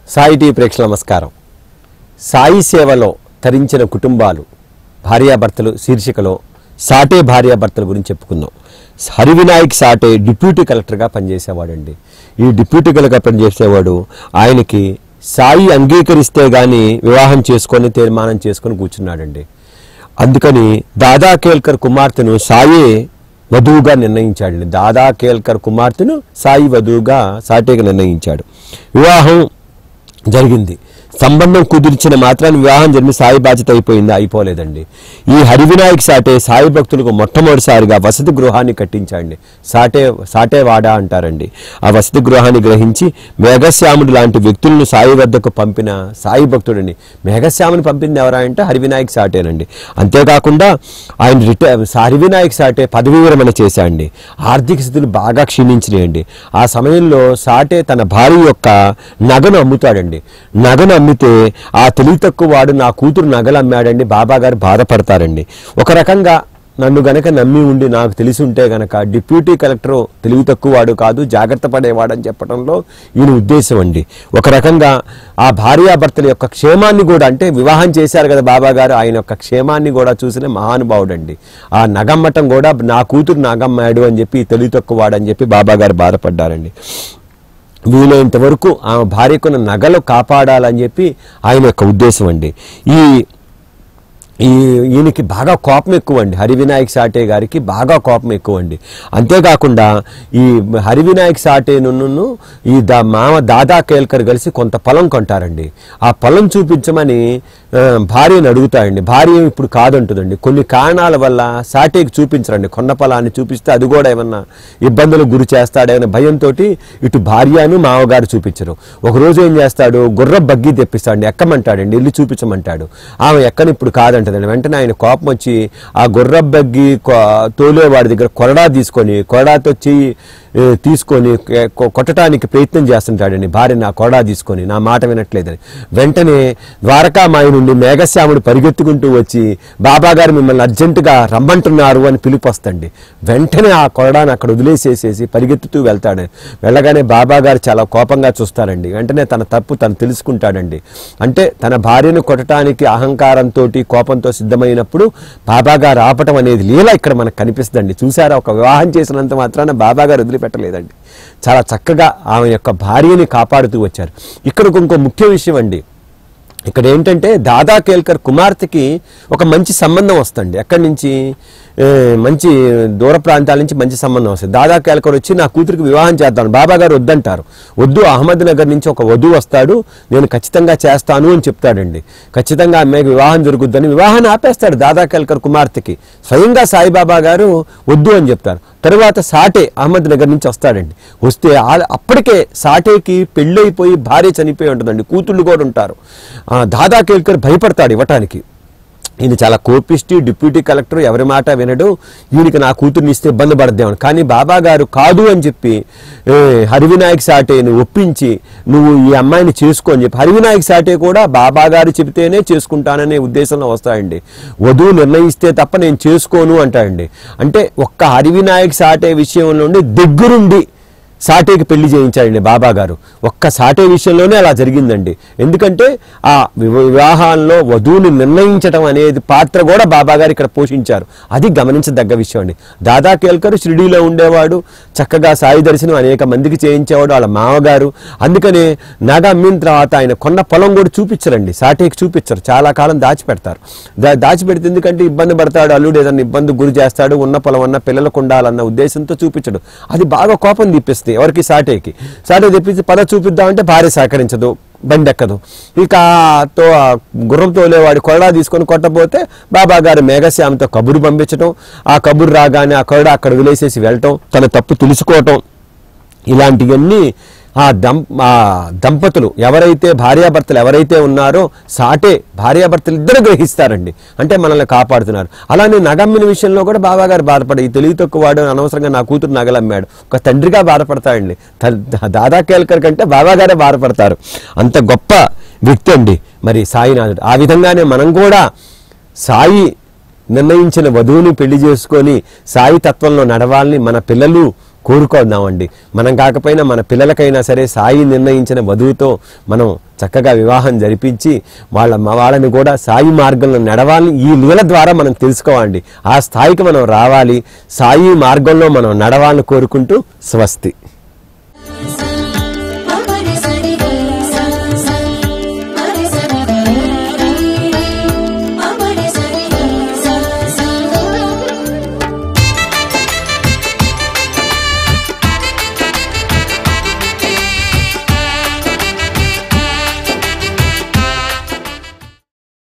Sai tea ప్రేక్షకుల నమస్కారం సాయి సేవలో తరించిన కుటుంబాలు భార్యాభర్తలు శీర్షికలో సాటే భార్యాభర్తల గురించి చెప్పుకుందాం హరివినాయక్ సాటే డిప్యూటీ కలెక్టర్గా పనిచేసేవాడండి ఈ డిప్యూటీ కలెక్టర్ పనిచేసేవాడు ఆయనకి సాయి అంగీకరిస్తే గాని వివాహం చేసుకొని తీర్మానం చేసుకొని కూర్చున్నాడండి అందుకని దాదా కేల్కర్ కుమార్తెను సాయే వధువుగా నిర్ణయించాడండి దాదా కేల్కర్ కుమార్తెను సాయి వధువుగా సాటేగా నిర్ణయించాడు వివాహం జరిగింది సంబంధం కుదిర్చిన మాత్రాన్ని వివాహం జరిగి సాయి బాధ్యత అయిపోయింది అయిపోలేదండి ఈ హరివినాయక్ సాటే సాయి భక్తులకు మొట్టమొదటిసారిగా వసతి గృహాన్ని కట్టించండి సాటే సాటేవాడ అంటారండి ఆ వసతి గృహాన్ని గ్రహించి మేఘశ్యాముడు లాంటి వ్యక్తులను సాయి వద్దకు పంపిన సాయి భక్తుడిని మేఘశ్యాముని పంపింది ఎవరా అంటే హరివినాయక్ సాటేనండి అంతేకాకుండా ఆయన రిటైర్ హరివినాయక్ సాటే పదవీ విరమణ చేశాండి ఆర్థిక స్థితులు బాగా క్షీణించినాయండి ఆ సమయంలో సాటే తన భార్య యొక్క నగను అమ్ముతాడండి నగను అమ్మితే ఆ తెలివి తక్కువ వాడు నా కూతురు నగలు అమ్మాడండి బాబా గారు బాధపడతారండి ఒక రకంగా నన్ను గనక నమ్మి ఉండి నాకు తెలిసి ఉంటే గనక డిప్యూటీ కలెక్టర్ తెలివి తక్కువ వాడు కాదు జాగ్రత్త పడేవాడని చెప్పడంలో ఈయన ఉద్దేశం అండి ఒక రకంగా ఆ భార్యాభర్తల యొక్క క్షేమాన్ని కూడా అంటే వివాహం చేశారు కదా బాబా గారు ఆయన యొక్క క్షేమాన్ని కూడా చూసిన మహానుభావుడండి ఆ నగమ్మటం కూడా నా కూతురు నగమ్మాడు అని చెప్పి తెలివి తక్కువ వాడని చెప్పి బాబా గారు బాధపడ్డారండి వీలైనంత వరకు ఆమె భార్యకున్న నగలు కాపాడాలని చెప్పి ఆయన యొక్క ఉద్దేశం అండి ఈ ఈ ఈయనకి బాగా కోపం ఎక్కువ అండి హరివినాయక్ సాటే గారికి బాగా కోపం ఎక్కువ అండి అంతేకాకుండా ఈ హరివినాయక్ సాటేను ఈ దా మామ దాదా కేల్కర్ కలిసి కొంత పొలం కొంటారండి ఆ పొలం చూపించమని ఆ, భార్యను అడుగుతాడండి భార్య ఇప్పుడు కాదంటుందండి కొన్ని కారణాల వల్ల సాటేకి చూపించరండి కొన్న పొలాన్ని చూపిస్తే అది కూడా ఏమన్నా ఇబ్బందులకు గురి చేస్తాడేమన్న భయంతో ఇటు భార్యను మామగారు చూపించరు ఒకరోజు ఏం చేస్తాడు గుర్ర బగ్గి తెప్పిస్తాడు ఎక్కమంటాడండి ఇల్లు చూపించమంటాడు ఆమె ఎక్కని ఇప్పుడు కాదంటదండి వెంటనే ఆయన కోపం వచ్చి ఆ గుర్ర బగ్గి కొ- తోలేవాడి దగ్గర కొరడా తీసుకొని కొరడాతో చెయ్యి ఏ, తీసుకొని ఏ, కొ- కొట్టడానికి ప్రయత్నం చేస్తుంటాడండి భార్య నా కొరడా తీసుకొని నా మాట వినట్లేదని వెంటనే ద్వారకామాయి నుండి మేఘశ్యాముడు పరిగెత్తుకుంటూ వచ్చి బాబా గారు మిమ్మల్ని అర్జెంటుగా రమ్మంటున్నారు అని పిలుపు వస్తండి వెంటనే ఆ కొరడాన్ని అక్కడ వదిలేసేసేసి పరిగెత్తుతూ వెళ్తాడు వెళ్ళగానే బాబా గారు చాలా కోపంగా చూస్తారండి వెంటనే తన తప్పు తను తెలుసుకుంటాడండి అంటే తన భార్యను కొట్టడానికి అహంకారంతో కోపంతో సిద్ధమైనప్పుడు బాబా గారు ఆపటం అనేది లీల ఇక్కడ మనకు కనిపిస్తుందండి చూసారా ఒక వివాహం చేసినంత మాత్రాన బాబా గారు వదిలిపెట్టలేదండి చాలా చక్కగా ఆమె యొక్క భార్యని కాపాడుతూ వచ్చారు ఇక్కడ ఇంకో ముఖ్య విషయం అండి ఇక్కడ ఏంటంటే దాదా కేల్కర్ కుమార్తెకి ఒక మంచి సంబంధం వస్తుంది ఎక్కడి నుంచి ఏ, మంచి దూర ప్రాంతాల నుంచి మంచి సంబంధం వస్తుంది దాదా కేల్కర్ వచ్చి నా కూతురికి వివాహం చేద్దాను బాబా గారు వద్దంటారు వద్దు అహ్మద్ నగర్ నుంచి ఒక వధువు వస్తాడు నేను ఖచ్చితంగా చేస్తాను అని చెప్తాడండి ఖచ్చితంగా అమ్మాయికి వివాహం జరుగుద్దని వివాహాన్ని ఆపేస్తాడు దాదా కేల్కర్ కుమార్తెకి స్వయంగా సాయిబాబా గారు వద్దు అని చెప్తారు తరువాత సాటే అహ్మద్ నగర్ నుంచి వస్తాడండి వస్తే ఆ- అప్పటికే సాటేకి పెళ్ళైపోయి భార్య చనిపోయి ఉంటుందండి కూతుళ్ళు కూడా ఉంటారు ఆ, దాదా కేల్కర్ భయపడతాడు ఇవ్వటానికి ఈయన చాలా కోపిష్టి డిప్యూటీ కలెక్టర్ ఎవరి మాట వినడు ఈయనకి నా కూతుర్ని ఇస్తే ఇబ్బంది పడద్దామని కానీ బాబా గారు కాదు అని చెప్పి ఏ, హరివినాయక్ సాటేని ఒప్పించి నువ్వు ఈ అమ్మాయిని చేసుకో అని చెప్పి హరివినాయక్ సాటే కూడా బాబా గారు చెబితేనే చేసుకుంటాననే ఉద్దేశంలో వస్తాయండి వధువు నిర్ణయిస్తే తప్ప నేను చేసుకోను అంటాడండి అంటే ఒక్క హరివినాయక్ సాటే విషయంలో నుండి దగ్గరుండి సాటేకి పెళ్లి చేయించాడండి బాబా గారు ఒక్క సాటే విషయంలోనే అలా జరిగిందండి ఎందుకంటే ఆ వివ- వివాహాల్లో వధువుని నిర్ణయించడం అనేది పాత్ర కూడా బాబా గారు ఇక్కడ పోషించారు అది గమనించదగ్గ విషయం అండి దాదా కేల్కర్ షిరిడీలో ఉండేవాడు చక్కగా సాయి దర్శనం అనేక మందికి చేయించేవాడు వాళ్ళ మామగారు అందుకనే నగ అమ్మిన తర్వాత ఆయన కొన్న పొలం కూడా చూపించరండి సాటేకి చూపించరు చాలా కాలం దాచిపెడతారు దా దాచిపెడితే ఎందుకంటే ఇబ్బంది పడతాడు అల్లుడు ఏదన్నా ఇబ్బంది గురి చేస్తాడు ఉన్న పొలం అన్న పిల్లలకు ఉండాలన్న ఉద్దేశంతో చూపించడు అది బాగా కోపం తెప్పిస్తుంది ఎవరికి సాటేకి సాటే తెప్పించి పద చూపిద్దామంటే భార్య సహకరించదు బండి ఎక్కదు ఇక ఆ తో ఆ గుర్రం తోలేవాడి కొరడా తీసుకొని కొట్టపోతే బాబా గారు మేఘశ్యామతో కబురు పంపించడం ఆ కబురు రాగానే ఆ కొరడా అక్కడ వదిలేసేసి వెళ్ళటం తన తప్పు తెలుసుకోవటం ఇలాంటివన్నీ ఆ దం ఆ దంపతులు ఎవరైతే భార్యాభర్తలు ఎవరైతే ఉన్నారో సాటే భార్యాభర్తలు ఇద్దరు గ్రహిస్తారండి అంటే మనల్ని కాపాడుతున్నారు అలానే నగమ్మిన విషయంలో కూడా బాబా గారు బాధపడి ఈ తెలివి తక్కువ వాడు అనవసరంగా నా కూతురు నగలమ్మాడు ఒక తండ్రిగా బాధపడతాడండి త- దాదా కేల్కర్ కంటే బాబా గారే బాధపడతారు అంత గొప్ప వ్యక్తి అండి మరి సాయినాథుడు ఆ విధంగానే మనం కూడా సాయి నిర్ణయించిన వధువుని పెళ్లి చేసుకొని సాయి తత్వంలో నడవాలని మన పిల్లలు కోరుకోద్దామండి మనం కాకపోయినా మన పిల్లలకైనా సరే సాయి నిర్ణయించిన వధువుతో మనం చక్కగా వివాహం జరిపించి వాళ్ళ వాళ్ళని కూడా సాయి మార్గంలో నడవాలని ఈ లీల ద్వారా మనం తెలుసుకోవాలి ఆ స్థాయికి మనం రావాలి సాయి మార్గంలో మనం నడవాలని కోరుకుంటూ స్వస్తి